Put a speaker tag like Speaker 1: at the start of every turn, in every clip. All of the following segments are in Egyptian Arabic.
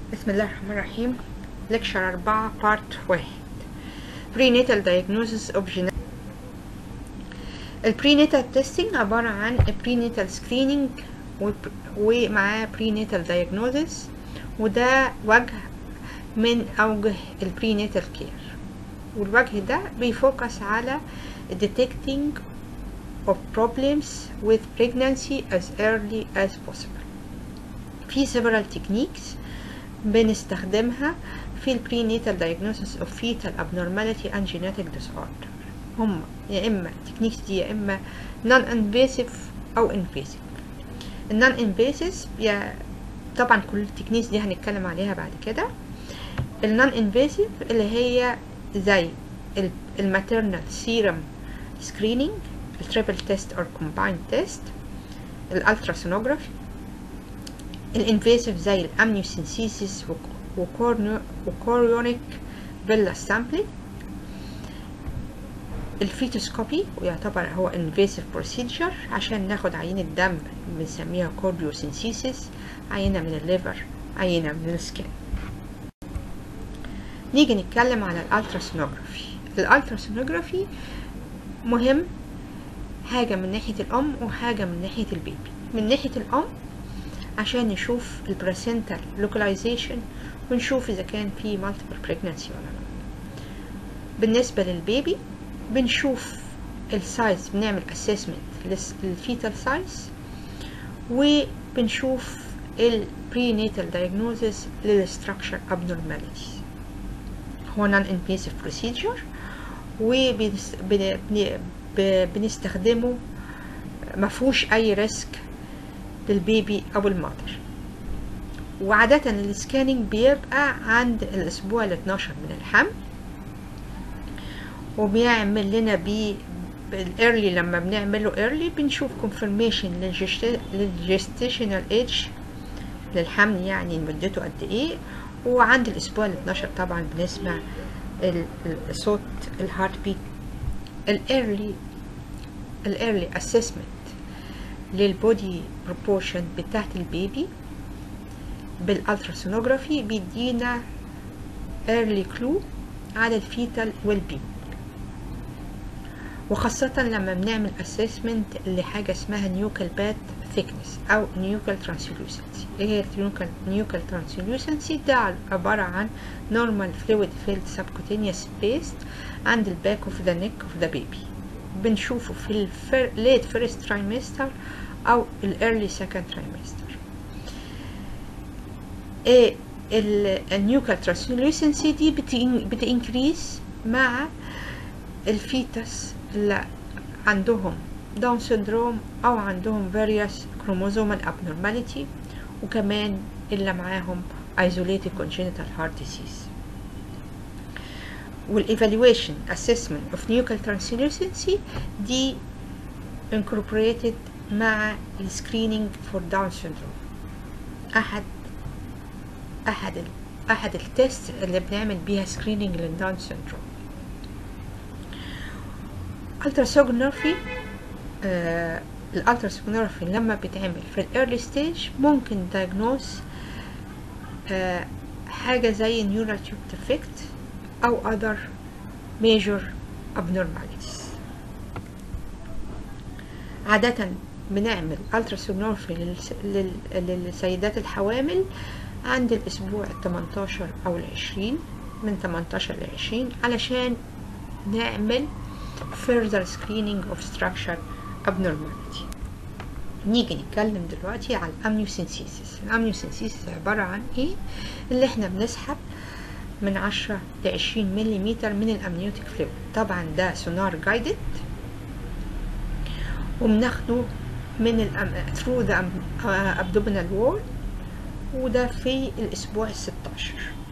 Speaker 1: بسم الله الرحمن الرحيم لكشر أربعة بارت واحد prenatal diagnosis of genetic البرينيتال تيستينج عبارة عن برينيتال سكرينينج ومعاه برينيتال diagnosis وده وجه من أوجه البرينيتال كير والوجه ده بيفوكس على detecting of problems with pregnancy as early as possible في several techniques بنستخدمها في البرينيتال diagnosis of fetal abnormality and genetic disorder هم يا اما التكنيكس دي يا اما non invasive او invasive النون invasive يا طبعا كل التكنيكس دي هنتكلم عليها بعد كده النون invasive اللي هي زي الماترنال سيرم سكرينينج التريبل تيست او كومبايند تيست الالتراسونوجرافي الانفيسيف زي الامنيوسينسيسيس وكوريونيك فيلا سامبلينج الفيتوسكوبي ويعتبر هو انفيسيف بروسيجر عشان ناخد عينة دم بنسميها كورديوسينسيسيس عينة من الليفر عينة من السكين نيجي نتكلم على الالتراسونوجرافي الالتراسونوجرافي مهم حاجة من ناحية الأم وحاجة من ناحية البيبي من ناحية الأم عشان نشوف البراسنتال لوكاليزيشن ونشوف إذا كان في multiple pregnancy ولا لا بالنسبة للبيبي بنشوف السايز بنعمل assessment للفيتال سايز وبنشوف البرينيتال diagnosis للستراكشر abnormalities هو non invasive procedure وبنستخدمه مفهوش أي ريسك للبيبي أو المادر وعادة السكاننج بيبقى عند الأسبوع ال 12 من الحمل وبيعمل لنا بي الايرلي لما بنعمله ايرلي بنشوف confirmation للجستيشنال ايدج للحمل يعني مدته قد ايه وعند الاسبوع ال 12 طبعا بنسمع الصوت الهارت بيت الايرلي الايرلي اسسمنت للبودي بروبورشن بتاعت البيبي بالالتراسونوجرافي بيدينا early clue على الفيتال ويل بي وخاصة لما بنعمل assessment لحاجة اسمها نيوكال بات thickness أو نيوكال translucency ايه هي نيوكال translucency ده عبارة عن normal fluid filled subcutaneous space عند الباك of the neck of the baby بنشوفه في الفر... late first trimester أو ال early second trimester ايه النيوكال translucency دي بتنكريس مع الفيتس اللي عندهم داون سندروم او عندهم various chromosomal abnormality وكمان اللي معاهم isolated congenital heart disease والايفالويشن assessment of nuchal translucency دي incorporated مع السكرينينج for Down syndrome احد احد ال احد التست اللي بنعمل بيها سكرينينج للداون سيندروم التراسونوجرافي آه الالتراسونوجرافي لما بيتعمل في الايرلي ستيج ممكن دايجنوز آه حاجة زي نيورال تيوب ديفكت أو other major abnormalities عادة بنعمل التراسونوجرافي للسيدات الحوامل عند الأسبوع 18 أو العشرين من 18 ل 20 علشان نعمل further screening of structure abnormality نيجي نتكلم دلوقتي على الامنيوسينسيسيس الامنيوسينسيسيس عبارة عن ايه اللي احنا بنسحب من 10 ل 20 ملم من الامنيوتيك فلويد طبعا ده سونار جايدد وبناخده من الأم... through the abdominal wall وده في الأسبوع الستاشر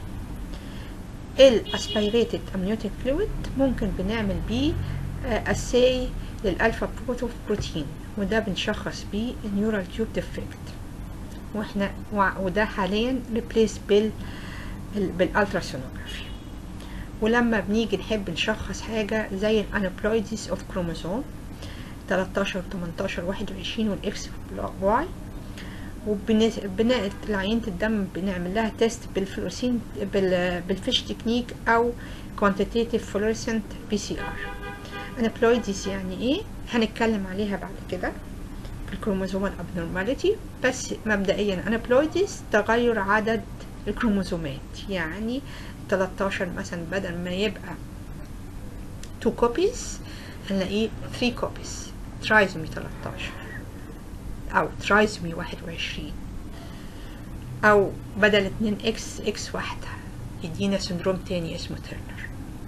Speaker 1: الاسبيريتد امنيوتيك فلويد ممكن بنعمل بيه اساي للالفا بروتين وده بنشخص بيه النيورال تيوب ديفكت واحنا وده حاليا ريبليس بال بالالتراسونوجرافي ولما بنيجي نحب نشخص حاجة زي الانابلويدز اوف كروموسوم 13 18 21 والاكس واي وبناء عينة الدم بنعمل لها تيست بالفلورسين بال بالفيش تكنيك او quantitative fluorescent PCR انابلويدز يعني ايه هنتكلم عليها بعد كده في الكروموزوم الابنورماليتي بس مبدئيا انابلويدز تغير عدد الكروموزومات يعني 13 مثلا بدل ما يبقى 2 كوبيز هنلاقيه 3 كوبيز ترايزومي 13 او ترايزومي 21 او بدل 2 اكس اكس واحدة يدينا سندروم تاني اسمه تيرنر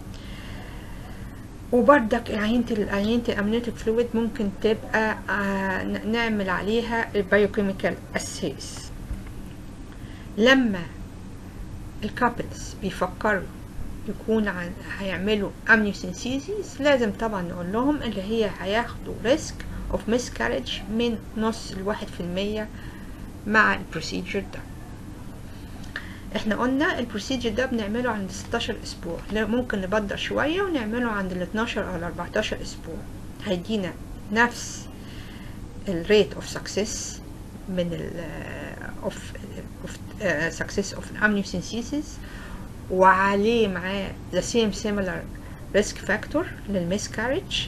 Speaker 1: وبردك عينة عينة الامنيوتيك فلويد ممكن تبقى آه نعمل عليها البايوكيميكال اسيس لما الكابلز بيفكروا يكون عن هيعملوا امنيوسينسيزيس لازم طبعا نقول لهم اللي هي هياخدوا ريسك اوف مسكارج من نص لواحد في المية مع البروسيجر ده احنا قلنا البروسيجر ده بنعمله عند 16 اسبوع ممكن نبدر شوية ونعمله عند ال 12 او ال 14 اسبوع هيدينا نفس الريت اوف سكسس من ال اوف اوف سكسس اوف amniocentesis وعليه معاه the same similar risk factor للمسكارج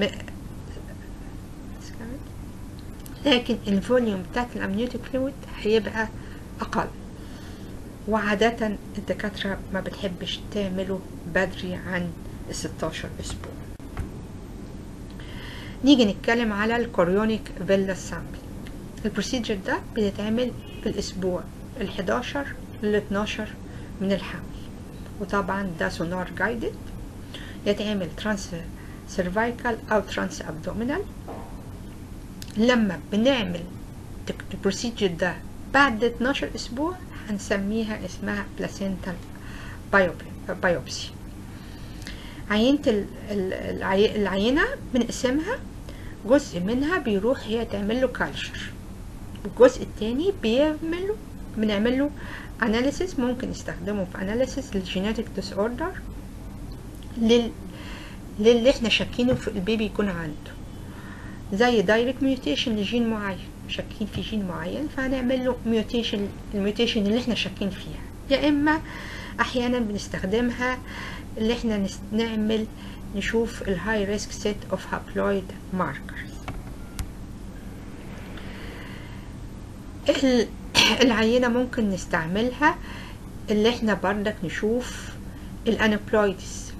Speaker 1: لكن الفوليوم بتاعت الامنيوتيك فلويد هيبقى اقل وعادة الدكاترة ما بتحبش تعمله بدري عن ال 16 اسبوع نيجي نتكلم على الكوريونيك فيلا سامبل البروسيجر ده بيتعمل في الاسبوع ال 11 لل 12 من الحمل وطبعا ده سونار جايدد يتعمل ترانس سيرفايكال او ترانس ابدومينال لما بنعمل البروسيجر ده بعد 12 اسبوع هنسميها اسمها بلاسينتال بايوبسي عينة العينة بنقسمها جزء منها بيروح هي تعمل له كالشر والجزء التاني بيعمل بنعمل له اناليسيس ممكن نستخدمه في اناليسيس للجينيتك ديس اوردر لل للي احنا شاكينه في البيبي يكون عنده زي دايركت ميوتيشن لجين معين شاكين في جين معين فهنعمل له ميوتيشن الميوتيشن اللي احنا شاكين فيها يا اما احيانا بنستخدمها اللي احنا نعمل نشوف الهاي ريسك سيت اوف هابلويد ماركرز العينة ممكن نستعملها اللي احنا بردك نشوف الانابلويدز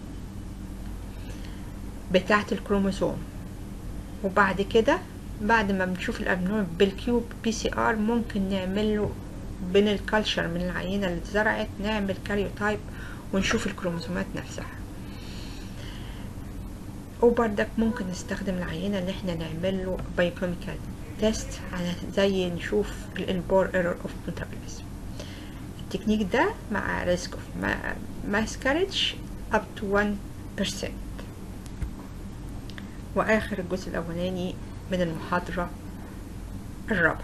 Speaker 1: بتاعة الكروموسوم وبعد كده بعد ما بنشوف الابنورم بالكيوب بي سي ار ممكن نعمله بين الكالشر من العينة اللي اتزرعت نعمل كاريوتايب ونشوف الكروموسومات نفسها وبردك ممكن نستخدم العينة اللي احنا نعمله بايوكيميكال تيست على زي نشوف الانبور ايرور اوف ميتابوليزم التكنيك ده مع ريسك اوف ماسكاريج up to 1% واخر الجزء الاولاني من المحاضرة الرابعة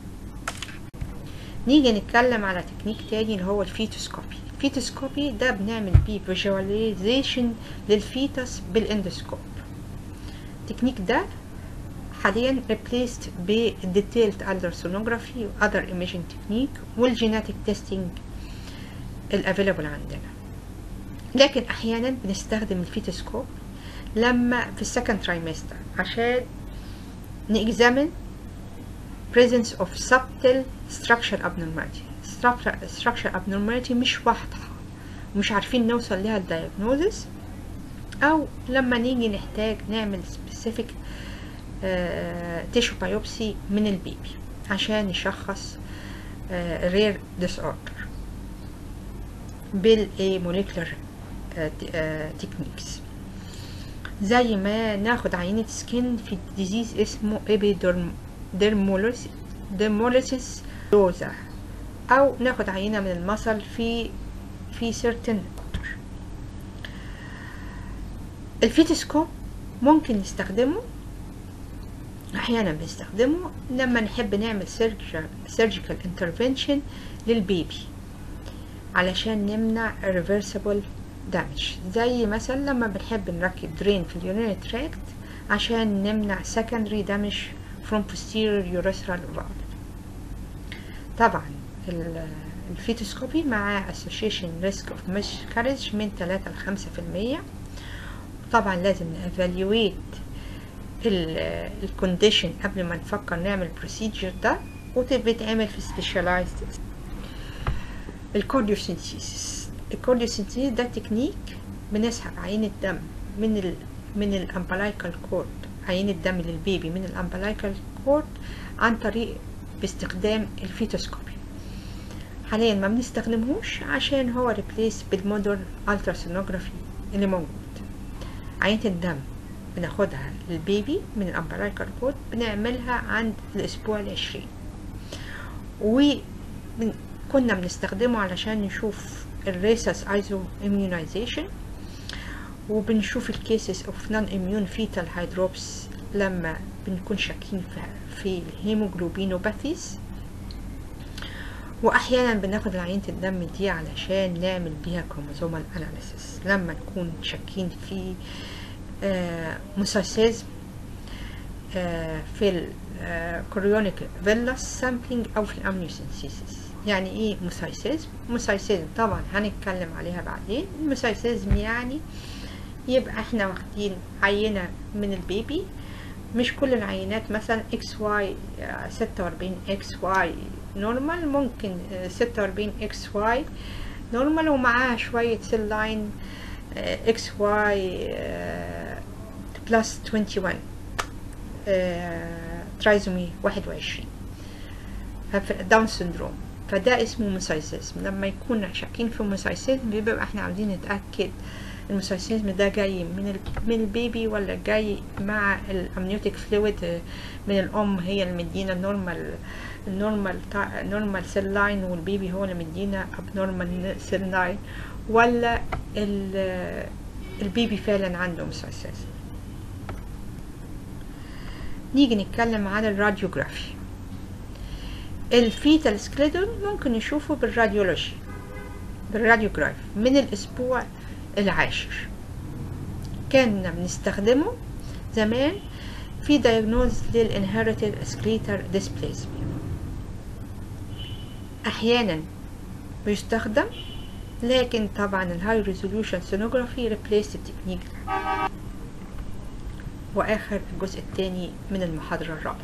Speaker 1: نيجي نتكلم على تكنيك تاني اللي هو الفيتوسكوبي الفيتوسكوبي ده بنعمل بيه فيجواليزيشن للفيتس بالاندوسكوب التكنيك ده حاليا replaced ب detailed ultrasonography و other imaging technique والجيناتيك تيستينج الافيلابل عندنا لكن احيانا بنستخدم الفيتوسكوب لما في السكند ترايمستر عشان نexamine presence of subtle structure abnormality structure abnormality مش واضحة مش عارفين نوصل لها الدايجنوزس او لما نيجي نحتاج نعمل specific تيشو بايوبسي من البيبي عشان نشخص رير ديس اوردر بالموليكولر تكنيكس زي ما ناخد عينة سكين في ديزيز اسمه ايبيدرموليسيس دوزا او ناخد عينة من المصل في في سيرتن الفيتسكوب ممكن نستخدمه احيانا بنستخدمه لما نحب نعمل سيرجيكال انترفنشن للبيبي علشان نمنع irreversible damage زي مثلا لما بنحب نركب درين في اليورينري تراكت عشان نمنع secondary damage from posterior urethral valve طبعا ال- الفيتوسكوبي مع association risk of miscarriage من 3 ل 5 في المية طبعا لازم نأفاليويت الكونديشن قبل ما نفكر نعمل البروسيجر ده وبتتعمل في specialized الكارديوسينثيسيس الكارديوسينثيسيس ده تكنيك بنسحب عينة دم من ال من الامبلايكال كورد عينة دم للبيبي من الامبلايكال كورد عن طريق باستخدام الفيتوسكوبي حاليا ما بنستخدمهوش عشان هو ريبليس بالمودرن التراسونوجرافي اللي موجود عينة الدم بناخدها للبيبي من الامبلايكال كورد بنعملها عند الاسبوع العشرين وكنا بنستخدمه علشان نشوف الريسس ايزو immunization وبنشوف الكيسز اوف نون اميون فيتال هيدروبس لما بنكون شاكين في, في الهيموجلوبينوباثيز واحيانا بناخد عينة الدم دي علشان نعمل بيها كروموزومال اناليسيس لما نكون شاكين في آه مسيسيزم آه في الكوريونيك فيلاس سامبلينج او في الامنيوسينسيسيس يعني ايه مسيسيزم مسيسيزم طبعا هنتكلم عليها بعدين المسيسيزم يعني يبقى احنا واخدين عينة من البيبي مش كل العينات مثلا اكس واي ستة واربعين اكس واي نورمال ممكن ستة واربعين اكس واي نورمال ومعاها شوية سيل لاين اكس واي بلس 21 ترايزومي واحد وعشرين داون سندروم فده اسمه مسيسيزم لما يكون شاكين في مسيسيزم بيبقى احنا عاوزين نتأكد المسيسيزم ده جاي من ال... من البيبي ولا جاي مع الامنيوتيك فلويد من الام هي اللي مدينا النورمال النورمال نورمال سيل لاين والبيبي هو اللي مدينا ابنورمال سيل لاين ولا ال... البيبي فعلا عنده مسيسيزم نيجي نتكلم عن الراديوجرافي الفيتال سكليدون ممكن نشوفه بالراديولوجي بالراديوجراف من الاسبوع العاشر كنا بنستخدمه زمان في دايجنوز للانهيرتد سكليتر ديسبليزميا احيانا بيستخدم لكن طبعا الهاي ريزوليوشن سونوجرافي ريبليس التكنيك ده واخر الجزء الثاني من المحاضره الرابعه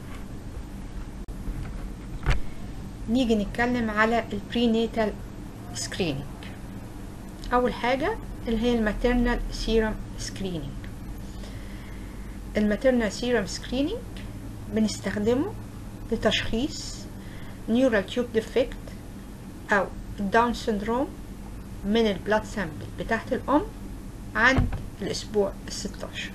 Speaker 1: نيجي نتكلم على البرينيتال سكرينينج اول حاجه اللي هي الماتيرنال سيرم سكرينينج الماتيرنال سيرم سكرينينج بنستخدمه لتشخيص نيورال تيوب ديفكت او داون سندروم من البلاد سامبل بتاعت الام عند الاسبوع الستاشر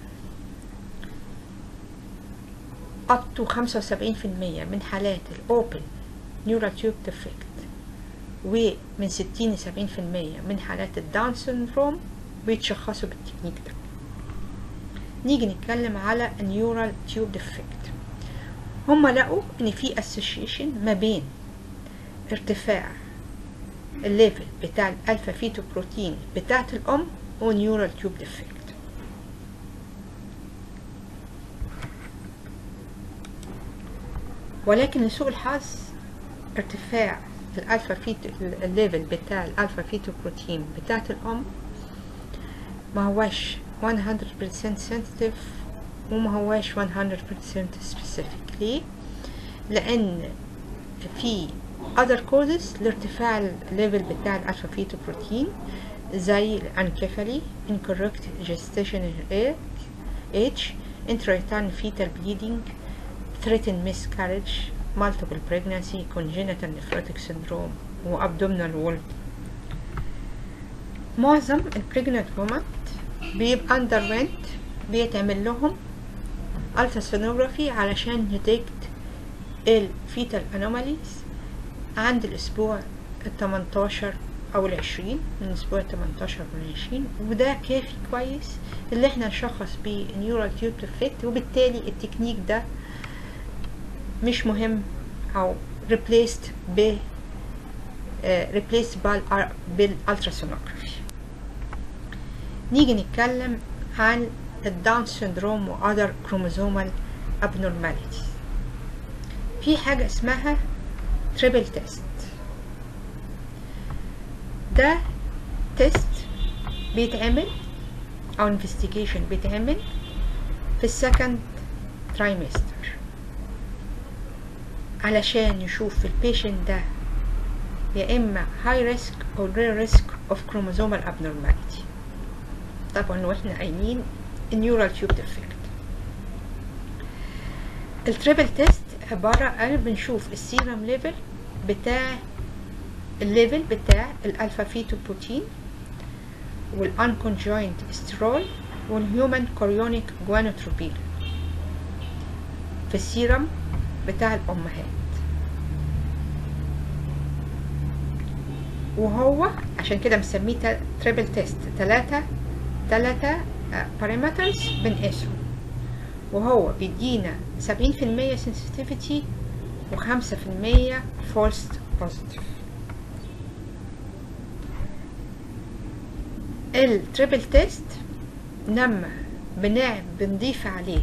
Speaker 1: up to 75% من حالات الاوبن نيورال تيوب ديفكت ومن 60 ل 70% من حالات الداون سندروم بيتشخصوا بالتكنيك ده نيجي نتكلم على النيورال تيوب ديفكت هما لقوا ان في اسوشيشن ما بين ارتفاع الليفل بتاع الالفا فيتو بروتين بتاعت الام ونيورال تيوب ديفكت ولكن لسوء الحظ ارتفاع الالفا فيتو الليفل بتاع الالفا فيتو بروتين بتاعت الام ما هواش 100% sensitive وما هواش 100% specific ليه؟ لأن في other causes لارتفاع الليفل بتاع الالفا فيتو بروتين زي الانكفالي incorrect gestational age intrauterine fetal bleeding threatened miscarriage multiple pregnancy congenital nephrotic syndrome وabdominal wall معظم البريجننت women بيبقى underwent بيتعمل لهم الفا سونوجرافي علشان نتكت الفيتال انوماليز عند الاسبوع التمنتاشر او العشرين من الاسبوع التمنتاشر والعشرين وده كافي كويس اللي احنا نشخص بيه نيورال تيوب ديفكت وبالتالي التكنيك ده مش مهم او replaced ب uh, replaced بالالتراسونوجرافي نيجي نتكلم عن الداون سيندروم و other chromosomal abnormalities في حاجة اسمها تريبل تيست ده تيست بيتعمل او انفستيجيشن بيتعمل في السكند ترايمستر علشان يشوف البيشنت ده يا اما high risk or low risk of chromosomal abnormality طبعا واحنا قايلين النيورال تيوب ديفكت التريبل تيست عبارة عن بنشوف السيرم ليفل بتاع الليفل بتاع الالفا فيتو بروتين والانكونجوينت استرول والهيومن كوريونيك جوانوتروبين في السيرم بتاع الامهات وهو عشان كده مسميه تريبل تيست تلاتة تلاتة بارامترز بنقيسهم وهو بيدينا سبعين في المية sensitivity وخمسة في المية false positive التريبل تيست لما بنعمل بنضيف عليه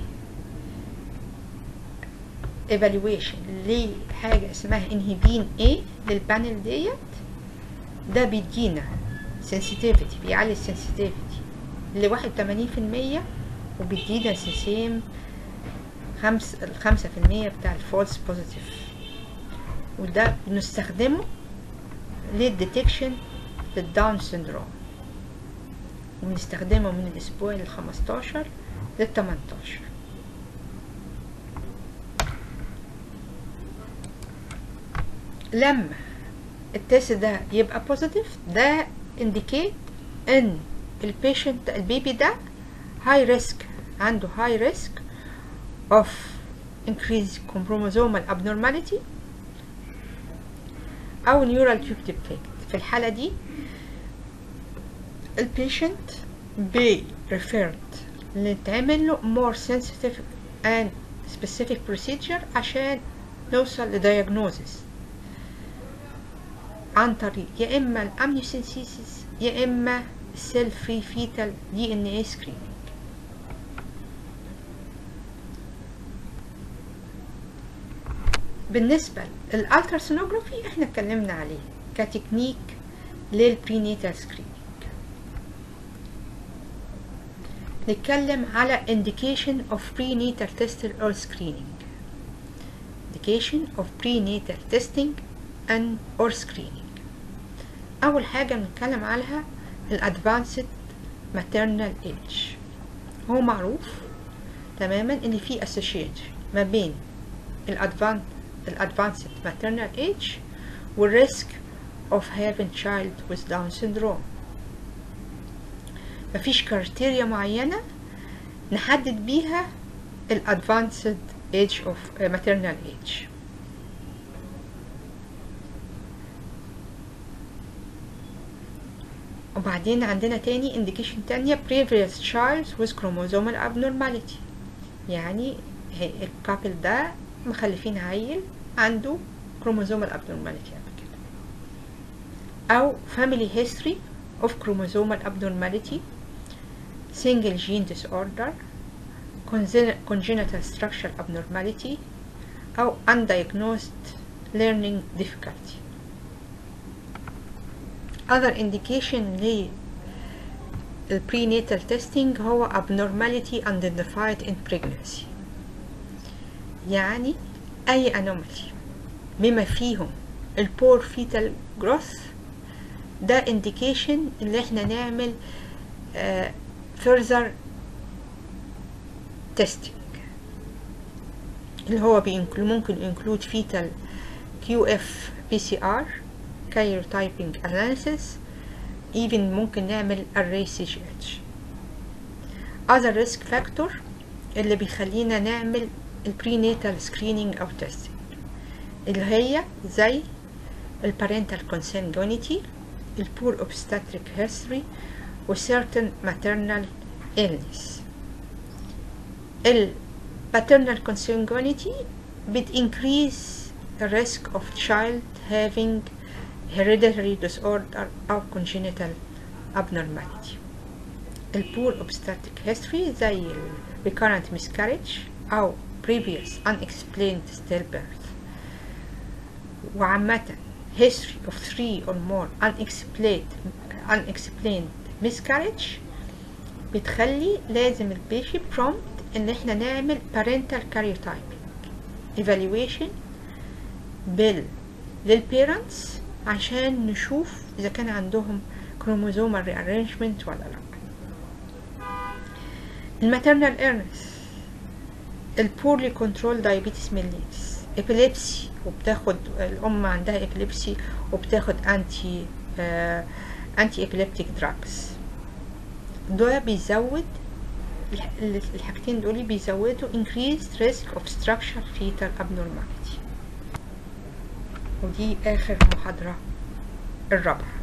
Speaker 1: evaluation لحاجة اسمها انهبين A للبانل ديت ده بيدينا sensitivity بيعلي السنسيتيفيتي لواحد وتمانين في المية وبيدينا سيسيم خمس الخمسة في المية بتاع الفولس بوزيتيف وده بنستخدمه للديتكشن للداون سيندروم وبنستخدمه من الأسبوع للخمستاشر للتمنتاشر لما التست ده يبقى بوزيتيف ده indicate ان البيشنت البيبي ده high risk عنده high risk of increased chromosomal abnormality أو neural tube defect في الحالة دي البيشنت بي referred نتعمل له more sensitive and specific procedure عشان نوصل لdiagnosis عن طريق يا إما الأمنيوسينسيسيس يا إما السيل فري فيتال دي ان اي سكرينينج بالنسبة للالتراسونوجرافي احنا اتكلمنا عليه كتكنيك للبرينيتال سكرينينج نتكلم على indication of prenatal testing or screening indication of prenatal testing and or screening أول حاجة بنتكلم عليها الادفانسد maternal age هو معروف تماما ان في association ما بين الادفانس الادفانسد maternal age والريسك of having child with Down syndrome مفيش كريتيريا معينة نحدد بيها الادفانسد age of maternal age وبعدين عندنا تاني indication تانية previous child with chromosomal abnormality يعني الكابل ده مخلفين عيل عنده chromosomal abnormality قبل كده أو family history of chromosomal abnormality single gene disorder congenital structural abnormality أو undiagnosed learning difficulty other indication لل prenatal testing هو abnormality identified in pregnancy يعني أي anomaly بما فيهم ال poor fetal growth ده indication اللي احنا نعمل uh, further testing اللي هو بينكلو ممكن include fetal QF PCR karyotyping analysis even ممكن نعمل array CGH other risk factor اللي بيخلينا نعمل البريناتال سكرينينج أو testing اللي هي زي البارنتال consanguinity البور obstetric history و certain maternal illness ال paternal consanguinity بت increase the risk of child having hereditary disorder أو congenital abnormality ال poor obstetric history زي ال recurrent miscarriage أو previous unexplained stillbirth وعامة history of three or more unexplained unexplained miscarriage بتخلي لازم البيشنت prompt ان احنا نعمل parental karyotyping evaluation بال للبيرنتس عشان نشوف اذا كان عندهم chromosomal rearrangement ولا لا الماترنال illness البورلي كنترول diabetes mellitus epilepsy وبتاخد الام عندها epilepsy وبتاخد انتي انتي ابيليبتيك دراجز ده بيزود الحاجتين دول بيزودوا increased risk of structural fetal abnormality ودي آخر محاضرة الرابعة